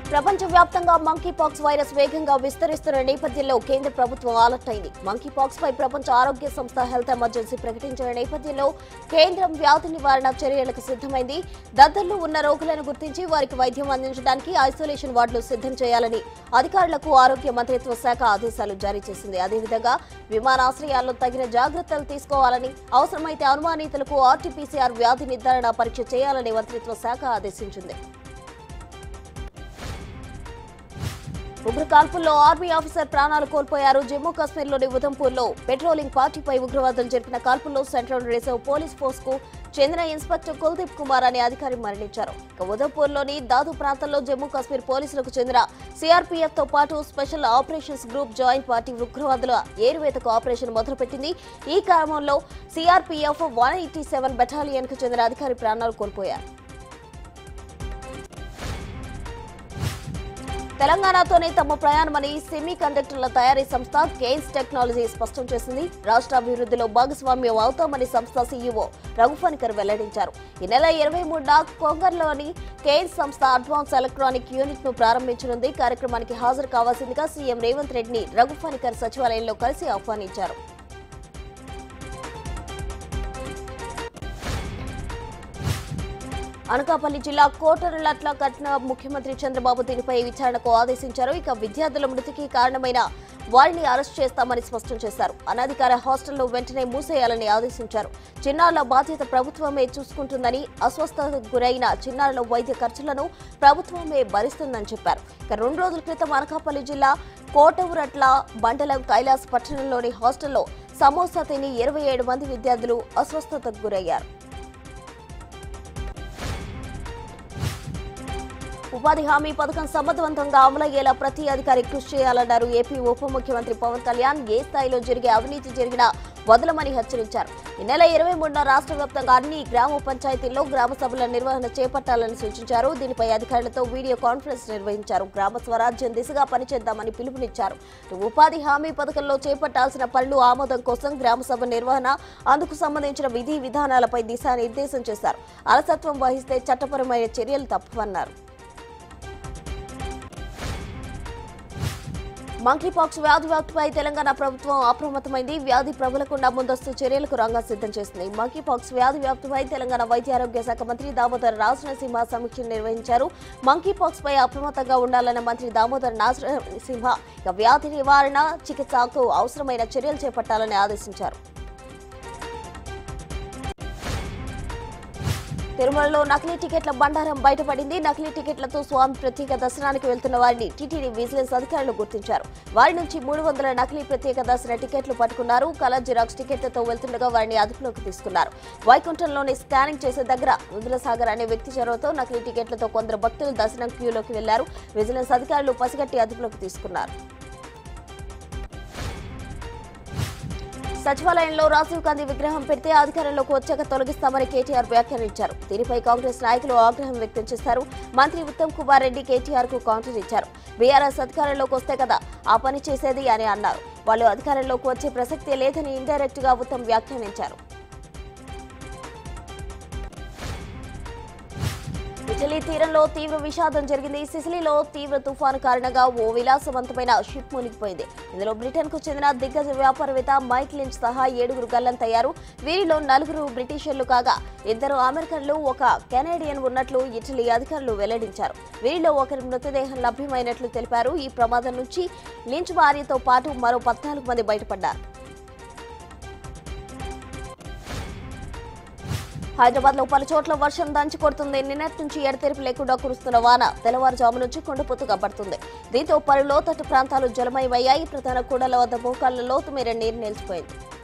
ప్రపంచవ్యాప్తంగా monkey pox virus వేగంగా విస్తరిస్తున్న నేపథ్యంలో కేంద్ర ప్రభుత్వం అలర్ట్ అయింది మంకీ పాక్స్ పై ప్రపంచ ఆరోగ్య సంస్థ హెల్త్ ఎమర్జెన్సీ ప్రకటించిన నేపథ్యంలో కేంద్రం వ్యాధి నివారణ చర్యలకు సిద్ధమైంది దద్దర్లు ఉన్న రోగులను గుర్తించి వారికి వైద్యం అందించడానికి ఐసోలేషన్ వార్డులు సిద్ధం చేయాలని అధికారులకు ఆరోగ్య మంత్రిత్వ శాఖ ఆదేశాలు జారీ చేసింది అదేవిధంగా విమానాశ్రయాల్లో తగిన జాగ్రత్తలు తీసుకోవాలని అవసరమైతే అనుమానితులకు ఆర్టీపీసీఆర్ వ్యాధి నిర్ధారణ పరీక్ష చేయాలని మంత్రిత్వ శాఖ ఆదేశించింది ఉగ్ర కాల్పుల్లో ఆర్మీ ఆఫీసర్ ప్రాణాలు కోల్పోయారు జమ్మూ కాశ్మీర్లోని ఉదంపూర్లో పెట్రోలింగ్ పార్టీపై ఉగ్రవాదులు జరిపిన కాల్పుల్లో సెంట్రల్ రిజర్వ్ పోలీస్ ఫోర్స్ కు చెందిన ఇన్స్పెక్టర్ కుల్దీప్ కుమార్ అనే అధికారి మరణించారు ఇక ఉదంపూర్లోని దాదు ప్రాంతంలో జమ్మూ కాశ్మీర్ పోలీసులకు చెందిన సిఆర్పీఎఫ్ తో పాటు special operations group joint party ఉగ్రవాదుల ఏరువేతకు ఆపరేషన్ మొదలుపెట్టింది ఈ క్రమంలో CRPF one eighty seven battalion కు చెందిన అధికారి ప్రాణాలు కోల్పోయారు తెలంగాణతోనే తమ ప్రయాణమని సెమీ కండక్టర్ల తయారీ సంస్థ కేన్స్ టెక్నాలజీ స్పష్టం చేసింది రాష్ట్ర అభివృద్ధిలో భాగస్వామ్యం అవుతామని సంస్థ సీఈఓ రఘుఫణికర్ వెల్లడించారు ఈ నెల ఇరవై మూడున కొంగర్లోని కేన్స్ సంస్థ అడ్వాన్స్ ఎలక్ట్రానిక్ యూనిట్ ను ప్రారంభించనుంది కార్యక్రమానికి హాజరు కావాల్సిందిగా సీఎం రేవంత్ రెడ్డిని రఘుఫణికర్ సచివాలయంలో కలిసి ఆహ్వానించారు అనకాపల్లి జిల్లా కోటరలట్ల ఘటన ముఖ్యమంత్రి చంద్రబాబు దీనిపై విచారణకు ఆదేశించారు ఇక విద్యార్థుల మృతికి కారణమైన వారిని అరెస్ట్ చేస్తామని స్పష్టం చేశారు అనధికార హాస్టల్లో వెంటనే మూసేయాలని ఆదేశించారు చిన్నారుల బాధ్యత ప్రభుత్వమే చూసుకుంటుందని అస్వస్థతకు గురైన చిన్నారుల వైద్య ఖర్చులను ప్రభుత్వమే భరిస్తుందని చెప్పారు ఇక రెండు రోజుల క్రితం అనకాపల్లి జిల్లా కోటవురట్ల మండలం కైలాస్ పట్టణంలోని హాస్టల్లో సమోసా తిని ఇరవై ఏడు మంది విద్యార్థులు అస్వస్థతకు గురయ్యారు ఉపాధి హామీ పథకం సమర్థవంతంగా అమలయ్యేలా ప్రతి అధికారి కృషి చేయాలన్నారు ఏపీ ఉప ముఖ్యమంత్రి పవన్ కళ్యాణ్ ఏ స్థాయిలో జరిగే అవినీతి జరిగినా వదలమని హెచ్చరించారు ఈ నెల ఇరవై మూడున రాష్ట్ర వ్యాప్తంగా అన్ని గ్రామ పంచాయతీల్లో గ్రామ సభల నిర్వహణ చేపట్టాలని సూచించారు దీనిపై అధికారులతో వీడియో కాన్ఫరెన్స్ నిర్వహించారు గ్రామ స్వరాజ్యం దిశగా పనిచేద్దామని పిలుపునిచ్చారు ఉపాధి హామీ పథకంలో చేపట్టాల్సిన పనులు ఆమోదం కోసం గ్రామ సభ నిర్వహణ అందుకు సంబంధించిన విధి విధానాలపై దిశానిర్దేశం చేశారు అలసత్వం వహిస్తే చట్టపరమైన చర్యలు తప్పవన్నారు మంకీపాక్స్ వ్యాధి వ్యాప్తిపై తెలంగాణ ప్రభుత్వం అప్రమత్తమైంది వ్యాధి ప్రబలకుండా ముందస్తు చర్యలకు రంగం సిద్ధం చేసింది మంకీపాక్స్ వ్యాధి వ్యాప్తిపై తెలంగాణ వైద్య ఆరోగ్య శాఖ మంత్రి దామోదర్ రాజనరసింహ సమీక్ష నిర్వహించారు మంకీపాక్స్ పై అప్రమత్తంగా ఉండాలన్న మంత్రి దామోదర్ రాజనరసింహ ఇక వ్యాధి నివారణ చికిత్సకు అవసరమైన చర్యలు చేపట్టాలని ఆదేశించారు తిరుమలలో నకిలీ టికెట్ల బండారం బయటపడింది నకిలీ టికెట్లతో స్వామి ప్రత్యేక దర్శనానికి వెళ్తున్న వారిని టీటీడీ విజిలెన్స్ అధికారులు గుర్తించారు వారి నుంచి మూడు వందల నకిలీ ప్రత్యేక దర్శన టికెట్లు పట్టుకున్నారు కలర్ జిరాక్స్ టికెట్లతో వెళ్తుండగా వారిని అదుపులోకి తీసుకున్నారు వైకుంఠంలోని స్కానింగ్ చేసే దగ్గర రుద్రసాగర్ అనే వ్యక్తి చొరవతో నకిలీ టికెట్లతో కొందరు భక్తులు దర్శనం క్యూలోకి వెళ్లారు విజిలెన్స్ అధికారులు పసిగట్టి అదుపులోకి తీసుకున్నారు సచివాలయంలో రాజీవ్ గాంధీ విగ్రహం పెడితే అధికారంలోకి వచ్చాక తొలగిస్తామని కేటీఆర్ వ్యాఖ్యానించారు దీనిపై కాంగ్రెస్ నాయకులు ఆగ్రహం వ్యక్తం చేశారు మంత్రి ఉత్తమ్ కుమార్ రెడ్డి కేటీఆర్ కు కౌంటర్ ఇచ్చారు బీఆర్ఎస్ అధికారంలోకి వస్తే కదా ఆ పని చేసేది అని అన్నారు వాళ్ళు అధికారంలోకి వచ్చే ప్రసక్తే లేదని ఇండైరెక్ట్ గా ఉత్తమ్ వ్యాఖ్యానించారు ఇటలీ తీరంలో తీవ్ర విషాదం జరిగింది సిసిలీలో తీవ్ర తుఫాను కారణంగా ఓ విలాసవంతమైన షిప్ మునిగిపోయింది ఇందులో బ్రిటన్ కు చెందిన దిగ్గజ వ్యాపారవేత్త మైక్ లించ్ సహా ఏడుగురు గల్లంతయ్యారు వీరిలో నలుగురు బ్రిటిషర్లు కాగా ఇద్దరు అమెరికన్లు ఒక కెనేడియన్ ఉన్నట్లు ఇటలీ అధికారులు వెల్లడించారు వీరిలో ఒకరి మృతదేహం లభ్యమైనట్లు తెలిపారు ఈ ప్రమాదం నుంచి లించ్ భార్యతో పాటు మరో పద్నాలుగు మంది బయటపడ్డారు హైదరాబాద్ లో పలు చోట్ల వర్షం దంచి కొడుతుంది నిన్నటి నుంచి ఎడతెరిపి లేకుండా కురుస్తున్న వాన తెల్లవారుజాము నుంచి కొండపోతు కబ్బడుతుంది దీంతో పలు లోతట్టు ప్రాంతాలు జలమయమయ్యాయి ప్రధాన కూడల వద్ద మోకాళ్ల లోతు మేర నీరు నిలిచిపోయింది